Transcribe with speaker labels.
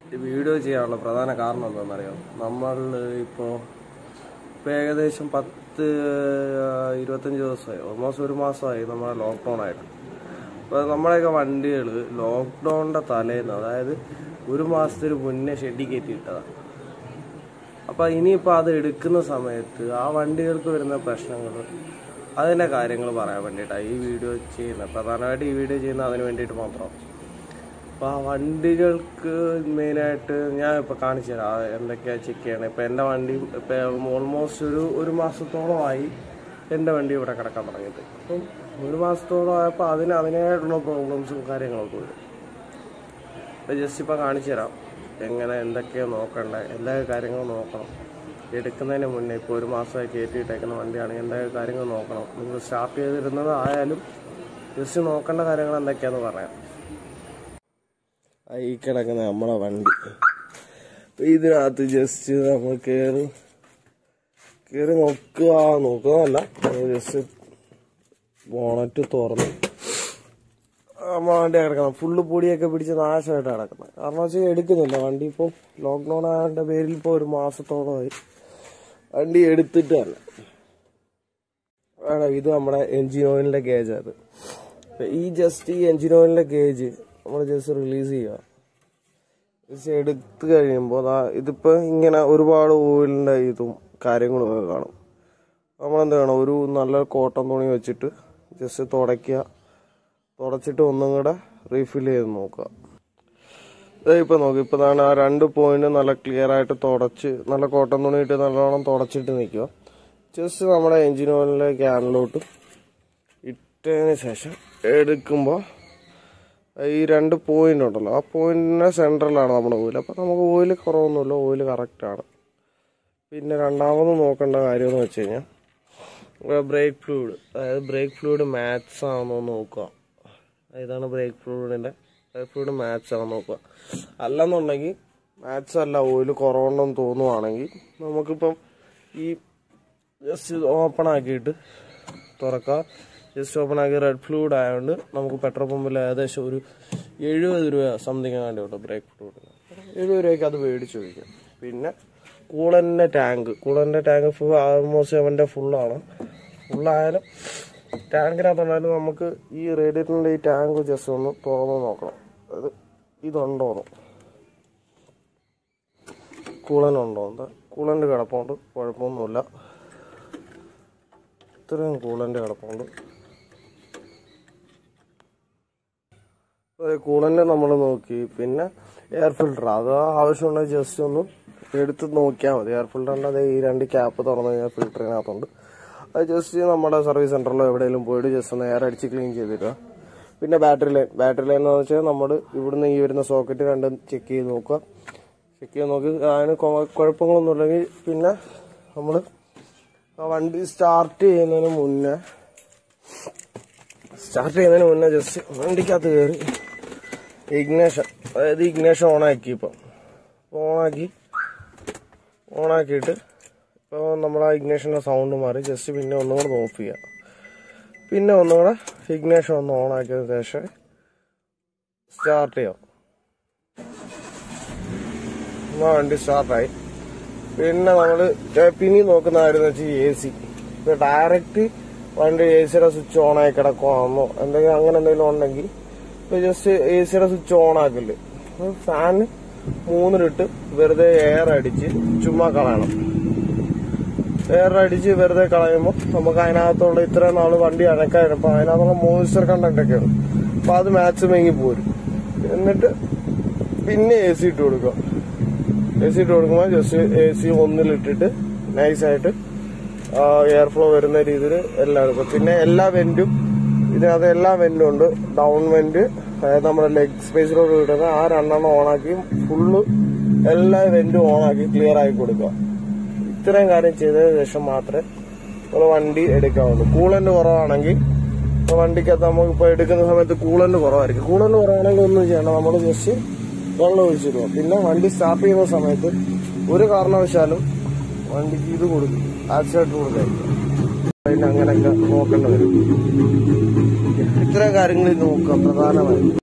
Speaker 1: ഈ വീഡിയോ ചെയ്യാനുള്ള പ്രധാന കാരണം എന്താണെന്നറിയാം നമ്മൾ ഇപ്പോൾ ഇപ്പോൾ ഏകദേശം പത്ത് ഇരുപത്തഞ്ച് ദിവസമായി ഓൾമോസ്റ്റ് ഒരു മാസമായി നമ്മുടെ ലോക്ക്ഡൗൺ ആയിട്ട് അപ്പോൾ നമ്മുടെയൊക്കെ വണ്ടികൾ ലോക്ക്ഡൗണിൻ്റെ തലേന്ന് അതായത് ഒരു മാസത്തിന് മുന്നേ ഷെഡിൽ കയറ്റിയിട്ടതാണ് അപ്പോൾ ഇനിയിപ്പോൾ അത് എടുക്കുന്ന സമയത്ത് ആ വണ്ടികൾക്ക് വരുന്ന പ്രശ്നങ്ങൾ അതിൻ്റെ കാര്യങ്ങൾ പറയാൻ വേണ്ടിയിട്ടാണ് ഈ വീഡിയോ ചെയ്യുന്നത് പ്രധാനമായിട്ട് ഈ വീഡിയോ ചെയ്യുന്നത് അതിന് വേണ്ടിയിട്ട് മാത്രം അപ്പോൾ ആ വണ്ടികൾക്ക് മെയിനായിട്ട് ഞാൻ ഇപ്പോൾ കാണിച്ചു തരാം ആ എന്തൊക്കെയാണ് ചെക്ക് ചെയ്യണം ഇപ്പോൾ എൻ്റെ വണ്ടി ഇപ്പോൾ ഓൾമോസ്റ്റ് ഒരു ഒരു മാസത്തോളമായി എൻ്റെ വണ്ടി ഇവിടെ കിടക്കാൻ തുടങ്ങിയിട്ട് അപ്പം ഒരു മാസത്തോളം ആയപ്പോൾ അതിന് അതിനായിട്ടുള്ള പ്രോബ്ലംസും കാര്യങ്ങളൊക്കെ വരും അപ്പോൾ ജസ്റ്റ് ഇപ്പോൾ കാണിച്ചു തരാം എങ്ങനെ എന്തൊക്കെയാണ് നോക്കേണ്ടത് എല്ലാ കാര്യങ്ങളും നോക്കണം എടുക്കുന്നതിന് മുന്നേ ഇപ്പോൾ ഒരു മാസമായി കയറ്റിയിട്ടേക്കുന്ന വണ്ടിയാണെങ്കിൽ എന്തൊക്കെ കാര്യങ്ങൾ നോക്കണം നിങ്ങൾ സ്റ്റാർട്ട് ചെയ്തിരുന്നത് ആയാലും ജസ്റ്റ് നോക്കേണ്ട കാര്യങ്ങൾ എന്തൊക്കെയാണെന്ന് പറയാം ആ ഈ കിടക്കുന്ന നമ്മളെ വണ്ടി അപ്പൊ ഇതിനകത്ത് ജസ്റ്റ് നമ്മൾ കയറി കയറി നോക്കുക നോക്കുന്നതല്ല ജസ്റ്റ് ബോണറ്റ് തുറന്ന് നമ്മളെ വണ്ടി കിടക്കണം ഫുള്ള് പൊടിയൊക്കെ പിടിച്ച് നാശമായിട്ട് കിടക്കുന്നത് കാരണം വെച്ചാൽ എടുക്കുന്നില്ല വണ്ടി ഇപ്പോൾ ലോക്ക്ഡൗൺ ആയതിൻ്റെ പേരിൽ ഇപ്പോൾ ഒരു മാസത്തോളമായി വണ്ടി എടുത്തിട്ട് തന്നെ വേണം ഇത് നമ്മുടെ എൻജിൻ ഓയിലിൻ്റെ ഗേജ് അത് ഈ ജസ്റ്റ് ഈ എൻജിൻ ഓയിലിൻ്റെ ഗേജ് നമ്മൾ ജസ്റ്റ് റിലീസ് ചെയ്യുക ജസ്റ്റ് എടുത്ത് കഴിയുമ്പോൾ ദാ ഇതിപ്പോൾ ഇങ്ങനെ ഒരുപാട് ഓയിലിൻ്റെ ഇതും കാര്യങ്ങളും ഒക്കെ കാണും നമ്മളെന്ത് വേണം ഒരു നല്ല കോട്ടൺ തുണി വെച്ചിട്ട് ജസ്റ്റ് തുടയ്ക്കുക തുടച്ചിട്ട് ഒന്നും കൂടെ റീഫിൽ ചെയ്ത് നോക്കുക ഇപ്പം നോക്ക് ഇപ്പം ഞാൻ ആ രണ്ട് പോയിന്റ് നല്ല ക്ലിയർ ആയിട്ട് തുടച്ച് നല്ല കോട്ടൺ തുണി ഇട്ട് നല്ലോണം തുടച്ചിട്ട് നിൽക്കുക ജസ്റ്റ് നമ്മുടെ എൻജിൻ ഓയിലിൻ്റെ ക്യാനിലോട്ട് ഇട്ടതിന് ശേഷം എടുക്കുമ്പോൾ ഈ രണ്ട് പോയിന്റ് ഉണ്ടല്ലോ ആ പോയിന്റിന്റെ സെൻട്രലാണ് നമ്മുടെ ഓയിൽ അപ്പം നമുക്ക് ഓയിൽ കുറവൊന്നുമില്ല ഓയിൽ കറക്റ്റാണ് പിന്നെ രണ്ടാമത് നോക്കേണ്ട കാര്യം എന്ന് വെച്ച് കഴിഞ്ഞാൽ ബ്രേക്ക് ഫ്ലൂയിഡ് അതായത് ബ്രേക്ക് ഫ്ലൂയിഡ് മാത്സ് ആണെന്നോ നോക്കുക ഇതാണ് ബ്രേക്ക് ഫ്ലൂയിഡിൻ്റെ ബ്രേക്ക് ഫ്ലൂയിഡ് മാത്സ് ആണെന്ന് നോക്കുക അല്ലെന്നുണ്ടെങ്കിൽ മാത്സ് അല്ല ഓയിൽ കുറവുണ്ടെന്ന് തോന്നുവാണെങ്കിൽ നമുക്കിപ്പം ഈ ജസ്റ്റ് ഓപ്പൺ ആക്കിയിട്ട് തുറക്കുക ജസ്റ്റ് ഓപ്പൺ ആക്കി റെഡ് ഫ്ലൂയിഡ് ആയതുകൊണ്ട് നമുക്ക് പെട്രോൾ പമ്പിൽ ഏകദേശം ഒരു എഴുപത് രൂപ സംതിങ് വേണ്ടി കേട്ടോ ബ്രേക്ക് ഫ്ലൂയിഡിന് എഴുപത് രൂപയ്ക്ക് അത് മേടിച്ച് വയ്ക്കും പിന്നെ കൂളൻ്റെ ടാങ്ക് കൂളൻ്റെ ടാങ്ക് ഫുൾ ആൾമോസ്റ്റ് അവൻ്റെ ഫുള്ളാണ് ഫുള്ളായാലും ടാങ്കിനകത്തുണ്ടായാലും നമുക്ക് ഈ റേഡിയേറ്ററിൻ്റെ ഈ ടാങ്ക് ജസ്റ്റ് ഒന്ന് തുറന്ന് നോക്കണം അത് ഇതുണ്ടോന്ന് കൂളനുണ്ടോ എന്താ കൂളൻ്റെ കിടപ്പുണ്ട് കുഴപ്പമൊന്നുമില്ല ഇത്രയും കൂളൻ്റെ കിടപ്പുണ്ട് കൂളൻ്റെ നമ്മൾ നോക്കി പിന്നെ എയർ ഫിൽട്ടർ അത് ആവശ്യമുണ്ടെങ്കിൽ ജസ്റ്റ് ഒന്ന് എടുത്ത് നോക്കിയാൽ മതി എയർ ഫിൽറ്ററിൻ്റെ അതേ ഈ രണ്ട് ക്യാപ്പ് തുറന്നു കഴിഞ്ഞാൽ ഫിൽറ്ററിനകത്തുണ്ട് അത് ജസ്റ്റ് നമ്മുടെ സർവീസ് സെൻറ്ററിലോ എവിടെയെങ്കിലും പോയിട്ട് ജസ്റ്റ് ഒന്ന് എയർ അടിച്ച് ക്ലീൻ ചെയ്തിടുക പിന്നെ ബാറ്ററി ലൈൻ ബാറ്ററി ലൈൻ എന്ന് വെച്ചാൽ നമ്മൾ ഇവിടുന്ന് ഈ വരുന്ന സോക്കറ്റ് രണ്ടും ചെക്ക് ചെയ്ത് നോക്കുക ചെക്ക് ചെയ്ത് നോക്കി അതിന് കൊ- കുഴപ്പങ്ങളൊന്നും ഇല്ലെങ്കിൽ പിന്നെ നമ്മൾ ആ വണ്ടി സ്റ്റാർട്ട് ചെയ്യുന്നതിന് മുന്നേ സ്റ്റാർട്ട് ചെയ്യുന്നതിന് മുന്നേ ജസ്റ്റ് വണ്ടിക്കകത്ത് കയറി ഇഗ്നേഷൻ അതായത് ഇഗ്നേഷൻ ഓണാക്കി ഇപ്പം ഓണാക്കി ഓണാക്കിയിട്ട് ഇപ്പോൾ നമ്മൾ ആ ഇഗ്നേഷൻ്റെ സൗണ്ട് മാറി ജസ്റ്റ് പിന്നെ ഒന്നും കൂടെ ഓഫ് ചെയ്യുക പിന്നെ ഒന്നും കൂടെ ഇഗ്നേഷൻ ഒന്ന് ഓണാക്കിയതിന് ശേഷം സ്റ്റാർട്ട് ചെയ്യാം എന്നാ വണ്ടി സ്റ്റാർട്ടായി പിന്നെ നമ്മൾ പിന്നെ നോക്കുന്ന കാര്യം എന്ന് വെച്ചാൽ എ സി ഇപ്പൊ ഡയറക്റ്റ് വണ്ടി എ സിയുടെ സ്വിച്ച് ഓൺ ആയി കിടക്കുവാണെന്നോ എന്തെങ്കിലും അങ്ങനെ എന്തെങ്കിലും ഉണ്ടെങ്കിൽ ഇപ്പൊ ജസ്റ്റ് എ സിയുടെ സ്വിച്ച് ഓൺ ആക്കില്ല ഫാൻ മൂന്നിലിട്ട് വെറുതെ എയർ അടിച്ച് ചുമ്മാ കളയണം എയർ അടിച്ച് വെറുതെ കളയുമ്പോൾ നമുക്ക് അതിനകത്തുള്ള ഇത്രയും നാള് വണ്ടി അനക്കായിരുന്നു അതിനകത്തുള്ള മോയിസ്ചർ കണ്ടന്റ് ഒക്കെ ഉണ്ട് അപ്പൊ അത് മാച്ച് മെങ്ങി പോരും എന്നിട്ട് പിന്നെ എ സി ഇട്ട് കൊടുക്കുക എ സി ഇട്ട് കൊടുക്കുമ്പോൾ ജസ്റ്റ് എ സി ഒന്നിലിട്ടിട്ട് നൈസായിട്ട് എയർ ഫ്ലോ വരുന്ന രീതിയിൽ എല്ലാം എടുക്കും പിന്നെ എല്ലാ വെന്റും ഇതിനകത്ത് എല്ലാ വെന്റും ഉണ്ട് ഡൗൺ വെന്റ് അതായത് നമ്മുടെ ലെഗ് സ്പേസിലോട്ട് കിട്ടുന്ന ആ രണ്ടെണ്ണം ഓണാക്കി ഫുള്ള് എല്ലാ വെന്റും ഓണാക്കി ക്ലിയർ ആക്കി കൊടുക്കുക ഇത്രയും കാര്യം ചെയ്തതിന് ശേഷം മാത്രമേ നമ്മൾ വണ്ടി എടുക്കാവുള്ളൂ കൂളന്റ് കുറവാണെങ്കിൽ ഇപ്പൊ വണ്ടിക്കകത്ത് നമുക്ക് ഇപ്പൊ എടുക്കുന്ന സമയത്ത് കൂളന്റ് കുറവായിരിക്കും കൂളന്റ് കുറവാണെങ്കിൽ ഒന്നും ചെയ്യണം നമ്മൾ ജസ്റ്റ് വെള്ളം ഒഴിച്ചിടുക പിന്നെ വണ്ടി സ്റ്റാർട്ട് ചെയ്യുന്ന സമയത്ത് ഒരു കാരണവശാലും വണ്ടിക്ക് ഇത് കൊടുക്കും ആക്സിഡന്റ് കൊടുക്കായിരിക്കും അതിന് അങ്ങനെയൊക്കെ നോക്കേണ്ടി വരും ഇത്തരം കാര്യങ്ങളിൽ നോക്കുക പ്രധാനമായും